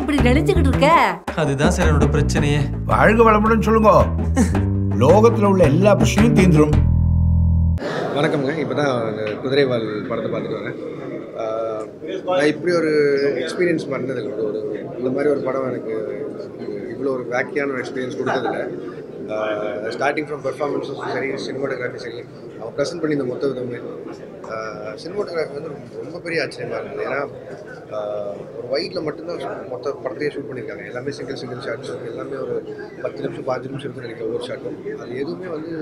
இப்படி நெளிச்சுக்கிட்டு இருக்க அதுதான் சார் என்னோட பிரச்சனையே வாழ்க வளமுடன் சொல்லுங்க லோகத்துல உள்ள எல்லா பிரச்சனையும் தீந்துரும் வணக்கம்ங்க இப்போ தான் குதிரைவால் படத்தை பார்த்துட்டு வரேன் ஆஹ் நான் இப்படி ஒரு எக்ஸ்பீரியன்ஸ் பண்ணதில்லை ஒரு ஒரு இந்த மாதிரி ஒரு படம் எனக்கு இவ்வளோ ஒரு வேக்கியான ஒரு எக்ஸ்பீரியன்ஸ் கொடுத்ததில்ல ஸ்டார்டிங் ஃப்ரம் பெர்ஃபார்மன்ஸும் சரி சினிமாட்டோகிராஃபி சரி அவங்க ப்ரெசென்ட் பண்ணி இந்த மொத்த விதமே சினிமாட்டோகிராஃபி வந்து ரொம்ப ரொம்ப பெரிய ஆச்சரியமாக இருந்தது ஏன்னா ஆஹ் ஒரு ஒயிட்டில் மட்டும்தான் மொத்த படத்தையே ஷூட் பண்ணியிருக்காங்க எல்லாமே சிங்கிள் சிங்கிள் ஷாட்ஸ் எல்லாமே ஒரு பத்து நிமிஷம் பாஞ்சு நிமிஷம் இருக்குன்னு நினைக்கிறேன் ஒவ்வொரு ஷாட்டும் அது எதுவுமே வந்து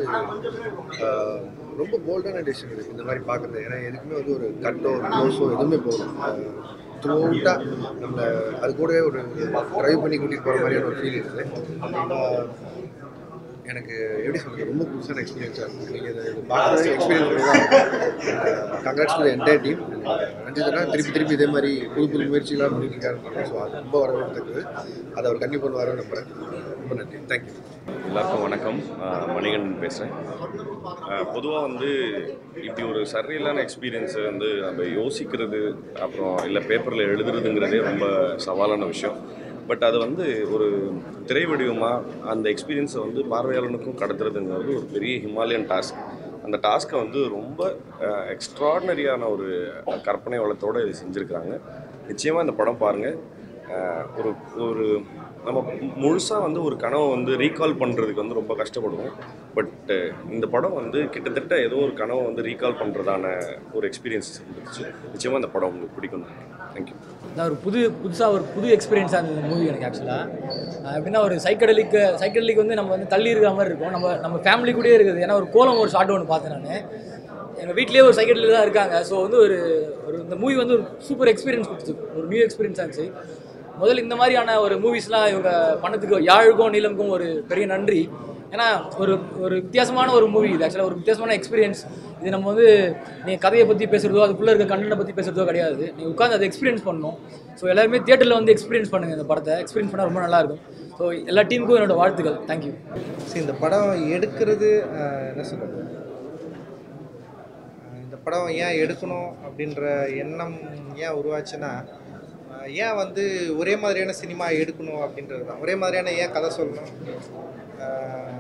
ஆஹ் ரொம்ப போல்டான டிசிஷன் இது இந்த மாதிரி பார்க்குறது ஏன்னா எதுக்குமே வந்து ஒரு கட்டோ க்ளோஸோ எதுவுமே போகணும் த்ரூ அவுட்டாக நம்ம அது கூடவே ஒரு ட்ரைவ் பண்ணி கூட்டிகிட்டு போகிற மாதிரியான ஒரு ஃபீல் இருக்குது ஆஹ் எனக்கு எப்படி சொல்றது ரொம்ப புதுசான எக்ஸ்பீரியன்ஸாக இருக்கும் நீங்கள் இதை இது பார்க்குறது experience congrats to entire team ரஞ்சிதனா திருப்பி திருப்பி இதே மாதிரி புது புது முயற்சிகளாக பண்ணியிருக்காரு ஸோ அது ரொம்ப வரவேற்கத்தக்கது அதை அவர் கண்டிப்பாக பண்ணுவாருன்னு நம்புறேன் ரொம்ப நன்றி தேங்க்யூ எல்லாருக்கும் வணக்கம் ஆஹ் மணிகண்டன் பேசுகிறேன் பொதுவாக வந்து இப்படி ஒரு சர்ரியலான எக்ஸ்பீரியன்ஸை வந்து நம்ம யோசிக்கிறது அப்புறம் இல்லை பேப்பரில் எழுதுறதுங்கிறதே ரொம்ப சவாலான விஷயம் பட் அது வந்து ஒரு திரை வடிவமாக அந்த எக்ஸ்பீரியன்ஸை வந்து பார்வையாளனுக்கும் கடத்துறதுங்கிறது ஒரு பெரிய ஹிமாலயன் டாஸ்க் அந்த டாஸ்க்கை வந்து ரொம்ப எக்ஸ்ட்ராடினரியான ஒரு கற்பனை வளத்தோடு இது செஞ்சுருக்கிறாங்க நிச்சயமாக இந்த படம் பாருங்கள் ஒரு ஒரு நம்ம முழுசாக வந்து ஒரு கனவை வந்து ரீகால் பண்ணுறதுக்கு வந்து ரொம்ப கஷ்டப்படுவோம் பட் இந்த படம் வந்து கிட்டத்தட்ட ஏதோ ஒரு கனவை வந்து ரீகால் பண்ணுறதான ஒரு எக்ஸ்பீரியன்ஸ் இருந்துச்சு நிச்சயமாக இந்த படம் உங்களுக்கு பிடிக்கும் தேங்க்யூ நான் ஒரு புது புதுசாக ஒரு புது எக்ஸ்பீரியன்ஸாக இருந்தது மூவி எனக்கு ஆக்சுவலாக எப்படின்னா ஒரு சைக்கடலிக்கு சைக்கடலிக் வந்து நம்ம வந்து தள்ளி இருக்கிற மாதிரி இருக்கும் நம்ம நம்ம ஃபேமிலி கூடயே இருக்குது ஏன்னா ஒரு கோலம் ஒரு ஷார்ட் ஒன்று பார்த்தேன் நான் எங்கள் வீட்லேயே ஒரு சைக்கடலில் தான் இருக்காங்க ஸோ வந்து ஒரு ஒரு இந்த மூவி வந்து ஒரு சூப்பர் எக்ஸ்பீரியன்ஸ் கொடுத்துச்சு ஒரு நியூ எக்ஸ்பீரியன்ஸ் ஆச்சு முதல்ல இந்த மாதிரியான ஒரு மூவிஸ்லாம் இவங்க பண்ணதுக்கு யாழுக்கும் நீளமுக்கும் ஒரு பெரிய நன்றி ஏன்னா ஒரு ஒரு வித்தியாசமான ஒரு மூவி இது ஆக்சுவலாக ஒரு வித்தியாசமான எக்ஸ்பீரியன்ஸ் இது நம்ம வந்து நீ கதையை பற்றி பேசுகிறதோ அதுக்குள்ளே இருக்க கண்டனை பற்றி பேசுகிறதோ கிடையாது நீ உட்காந்து அதை எக்ஸ்பீரியன்ஸ் பண்ணணும் ஸோ எல்லாருமே தியேட்டரில் வந்து எக்ஸ்பீரியன்ஸ் பண்ணுங்கள் இந்த படத்தை எக்ஸ்பீரியன்ஸ் பண்ணால் ரொம்ப நல்லாயிருக்கும் ஸோ எல்லா டீமுக்கும் என்னோட வாழ்த்துக்கள் தேங்க்யூ சரி இந்த படம் எடுக்கிறது ஆஹ், என்ன சொல்கிறது இந்த படம் ஏன் எடுக்கணும் அப்படின்ற எண்ணம் ஏன் உருவாச்சுன்னா ஆஹ், ஏன் வந்து ஒரே மாதிரியான சினிமா எடுக்கணும் அப்படின்றது தான் ஒரே மாதிரியான ஏன் கதை சொல்லணும் ஆஹ்,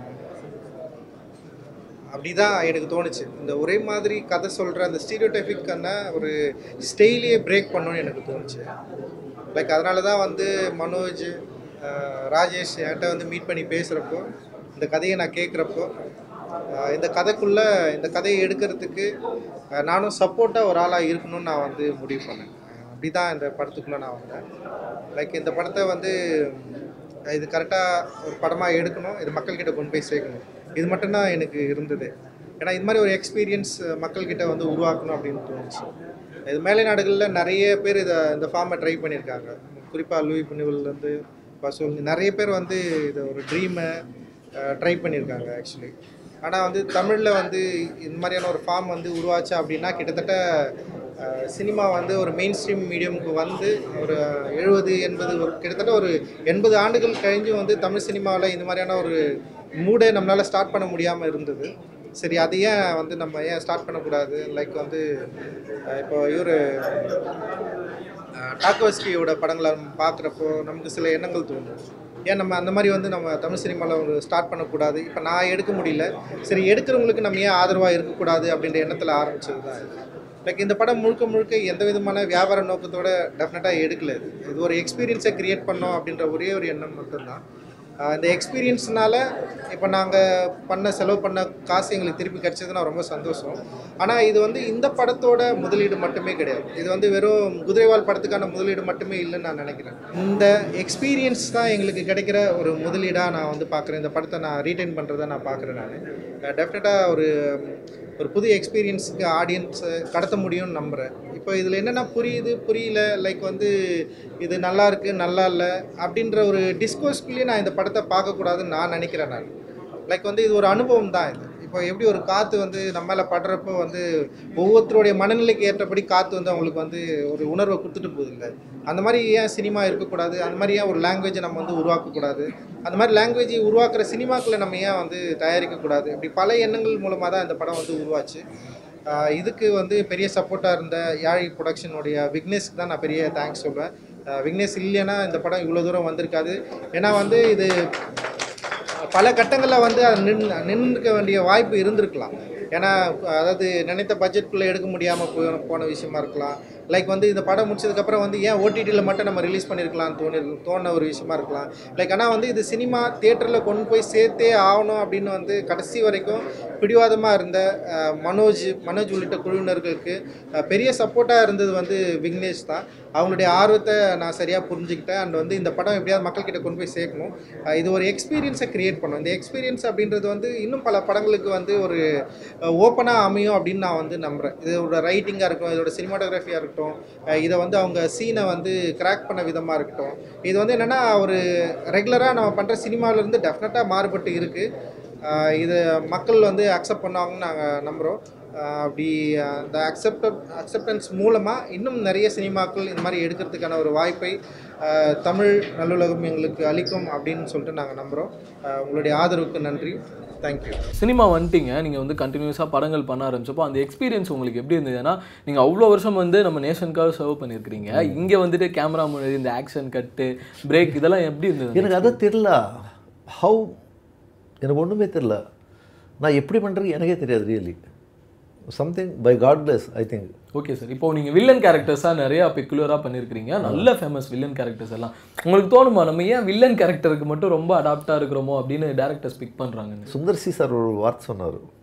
அப்படிதான் எனக்கு தோணுச்சு இந்த ஒரே மாதிரி கதை சொல்கிற அந்த ஸ்டீரியோடைபிக்கான ஒரு ஸ்டைலையே பிரேக் பண்ணணும்னு எனக்கு தோணுச்சு லைக் அதனால தான் வந்து மனோஜ் ஆஹ், ராஜேஷ் என்கிட்ட வந்து மீட் பண்ணி பேசுகிறப்போ இந்த கதையை நான் கேட்குறப்போ இந்த கதைக்குள்ளே இந்த கதையை எடுக்கிறதுக்கு ஆஹ், நானும் சப்போர்ட்டாக ஒரு ஆளாக இருக்கணும்னு நான் வந்து முடிவு பண்ணேன் அப்படி தான் இந்த படத்துக்குள்ளே நான் வந்தேன் லைக் இந்த படத்தை வந்து இது கரெக்டாக ஒரு படமாக எடுக்கணும் இது மக்கள்கிட்ட கொண்டு போய் சேர்க்கணும் இது மட்டும்தான் எனக்கு இருந்தது ஏன்னா இது மாதிரி ஒரு எக்ஸ்பீரியன்ஸ் மக்கள்கிட்ட வந்து உருவாக்கணும் அப்படின்னு தோணுச்சு இது மேலை நாடுகளில் நிறைய பேர் இதை இந்த ஃபார்மை ட்ரை பண்ணியிருக்காங்க குறிப்பாக லூயி புனிவல்லேருந்து பசோல் நிறைய பேர் வந்து இதை ஒரு ட்ரீமை ட்ரை பண்ணியிருக்காங்க ஆக்சுவலி ஆனால் வந்து தமிழில் வந்து இந்த மாதிரியான ஒரு ஃபார்ம் வந்து உருவாச்சு அப்படின்னா கிட்டத்தட்ட சினிமா வந்து ஒரு மெயின் ஸ்ட்ரீம் மீடியமுக்கு வந்து ஒரு எழுபது எண்பது ஒரு கிட்டத்தட்ட ஒரு எண்பது ஆண்டுகள் கழிஞ்சும் வந்து தமிழ் சினிமாவில் இந்த மாதிரியான ஒரு மூடை நம்மளால் ஸ்டார்ட் பண்ண முடியாமல் இருந்தது சரி அது ஏன் வந்து நம்ம ஏன் ஸ்டார்ட் பண்ணக்கூடாது லைக் வந்து அஹ் இப்போ இவர் டாக்கோஸ்கியோட படங்களை நம்ம பார்க்குறப்போ நமக்கு சில எண்ணங்கள் தோணும் ஏன் நம்ம அந்த மாதிரி வந்து நம்ம தமிழ் சினிமாவில் ஒரு ஸ்டார்ட் பண்ணக்கூடாது இப்போ நான் எடுக்க முடியல சரி எடுக்கிறவங்களுக்கு நம்ம ஏன் ஆதரவாக இருக்கக்கூடாது அப்படின்ற எண்ணத்தில் ஆரம்பிச்சது தான் இது லைக் இந்த படம் முழுக்க முழுக்க எந்த விதமான வியாபார நோக்கத்தோட டெஃபினட்டாக எடுக்கல இது இது ஒரு எக்ஸ்பீரியன்ஸை கிரியேட் பண்ணோம் அப்படின்ற ஒரே ஒரு எண்ணம் மட்டும்தான் ஆஹ் இந்த எக்ஸ்பீரியன்ஸ்னால இப்போ நாங்கள் பண்ண செலவு பண்ண காசு எங்களுக்கு திருப்பி கிடைச்சதுன்னா ரொம்ப சந்தோஷம் ஆனால் இது வந்து இந்த படத்தோட முதலீடு மட்டுமே கிடையாது இது வந்து வெறும் குதிரைவால் படத்துக்கான முதலீடு மட்டுமே இல்லைன்னு நான் நினைக்கிறேன் இந்த எக்ஸ்பீரியன்ஸ் தான் எங்களுக்கு கிடைக்கிற ஒரு முதலீடாக நான் வந்து பார்க்குறேன் இந்த படத்தை நான் ரீட்டைன் பண்ணுறதை நான் பார்க்குறேன் நான் டெஃபினட்டாக ஒரு ஒரு புது எக்ஸ்பீரியன்ஸுக்கு ஆடியன்ஸை கடத்த முடியும்னு நம்புகிறேன் இப்போ இதில் என்னென்ன புரியுது புரியல லைக் வந்து இது நல்லா இருக்கு நல்லா இல்லை அப்படின்ற ஒரு டிஸ்கோஸ்குள்ளேயே நான் இந்த படத்தை பார்க்கக்கூடாதுன்னு நான் நினைக்கிறேன் நான் லைக் வந்து இது ஒரு அனுபவம் தான் இது இப்போ எப்படி ஒரு காற்று வந்து நம்ம மேலே படுறப்போ வந்து ஒவ்வொருத்தருடைய மனநிலைக்கு ஏற்றபடி காற்று வந்து அவங்களுக்கு வந்து ஒரு உணர்வை கொடுத்துட்டு போகுது இல்லை அந்த மாதிரி ஏன் சினிமா இருக்கக்கூடாது அந்த மாதிரி ஏன் ஒரு லாங்குவேஜை நம்ம வந்து உருவாக்கக்கூடாது அந்த மாதிரி லாங்குவேஜை உருவாக்குற சினிமாக்களை நம்ம ஏன் வந்து தயாரிக்கக்கூடாது இப்படி பல எண்ணங்கள் மூலமாக தான் இந்த படம் வந்து உருவாச்சு ஆஹ் இதுக்கு வந்து பெரிய சப்போர்ட்டாக இருந்த யாழி ப்ரொடக்ஷனுடைய விக்னேஷ்க்கு தான் நான் பெரிய தேங்க்ஸ் சொல்வேன் அஹ் விக்னேஷ் இல்லைன்னா இந்த படம் இவ்வளோ தூரம் வந்திருக்காது ஏன்னா வந்து இது பல கட்டங்களில் வந்து அது நின் நின்றுக்க வேண்டிய வாய்ப்பு இருந்திருக்கலாம் ஏன்னா அதாவது நினைத்த பட்ஜெட்குள்ளே எடுக்க முடியாமல் போய் போன விஷயமா இருக்கலாம் லைக் வந்து இந்த படம் முடிச்சதுக்கப்புறம் வந்து ஏன் ஓடிடியில் மட்டும் நம்ம ரிலீஸ் பண்ணியிருக்கலாம் தோணி தோண ஒரு விஷயமா இருக்கலாம் லைக் ஆனால் வந்து இது சினிமா தியேட்டரில் கொண்டு போய் சேர்த்தே ஆகணும் அப்படின்னு வந்து கடைசி வரைக்கும் பிடிவாதமாக இருந்த அஹ், மனோஜ் மனோஜ் உள்ளிட்ட குழுவினர்களுக்கு அஹ், பெரிய சப்போர்ட்டாக இருந்தது வந்து விக்னேஷ் தான் அவங்களுடைய ஆர்வத்தை நான் சரியாக புரிஞ்சுக்கிட்டேன் அண்ட் வந்து இந்த படம் எப்படியாவது மக்கள்கிட்ட கொண்டு போய் சேர்க்கணும் அஹ், இது ஒரு எக்ஸ்பீரியன்ஸை கிரியேட் பண்ணும் இந்த எக்ஸ்பீரியன்ஸ் அப்படின்றது வந்து இன்னும் பல படங்களுக்கு வந்து ஒரு ஓப்பனாக அமையும் அப்படின்னு நான் வந்து நம்புகிறேன் இதோட ரைட்டிங்காக இருக்கட்டும் இதோட சினிமாட்டோகிராஃபியாக இருக்கட்டும் அஹ் இதை வந்து அவங்க சீனை வந்து கிராக் பண்ண விதமாக இருக்கட்டும் இது வந்து என்னென்னா ஒரு ரெகுலராக நம்ம பண்ணுற சினிமாவிலேருந்து டெஃபினட்டாக மாறுபட்டு இருக்குது இது மக்கள் வந்து அக்செப்ட் பண்ணுவாங்கன்னு நாங்கள் நம்புகிறோம் அப்படி அஹ், இந்த அக்செப்ட அக்செப்டன்ஸ் மூலமாக இன்னும் நிறைய சினிமாக்கள் இந்த மாதிரி எடுக்கிறதுக்கான ஒரு வாய்ப்பை அஹ், தமிழ் நல்லுலகம் எங்களுக்கு அளிக்கும் அப்படின்னு சொல்லிட்டு நாங்கள் நம்புகிறோம் உங்களுடைய ஆதரவுக்கு நன்றி தேங்க்யூ சினிமா வந்துட்டீங்க நீங்கள் வந்து கண்டினியூஸாக படங்கள் பண்ண ஆரம்பிச்சப்போ அந்த எக்ஸ்பீரியன்ஸ் உங்களுக்கு எப்படி இருந்தது ஏன்னா நீங்கள் அவ்வளோ வருஷம் வந்து நம்ம நேஷனுக்காக சர்வ் பண்ணியிருக்கிறீங்க இங்கே வந்துட்டு கேமரா முன்னாடி இந்த ஆக்ஷன் கட்டு பிரேக் இதெல்லாம் எப்படி இருந்தது எனக்கு அதான் தெரில ஹவு எனக்கு ஒன்றுமே தெரில நான் எப்படி பண்ணுறது எனக்கே தெரியாது really something by god plus I think okay sir இப்போ நீங்கள் வில்லன் கேரக்டர்ஸாக நிறையா பெக்குலராக பண்ணியிருக்கிறீங்க நல்ல ஃபேமஸ் வில்லன் கேரக்டர்ஸ் எல்லாம் உங்களுக்கு தோணுமா நம்ம ஏன் வில்லன் கேரக்டருக்கு மட்டும் ரொம்ப அடாப்டாக இருக்கிறோமோ அப்படின்னு டேரக்டர்ஸ் பிக் பண்ணுறாங்கன்னு சுந்தர் சி சார் ஒரு வார்த்தை சொன்னார்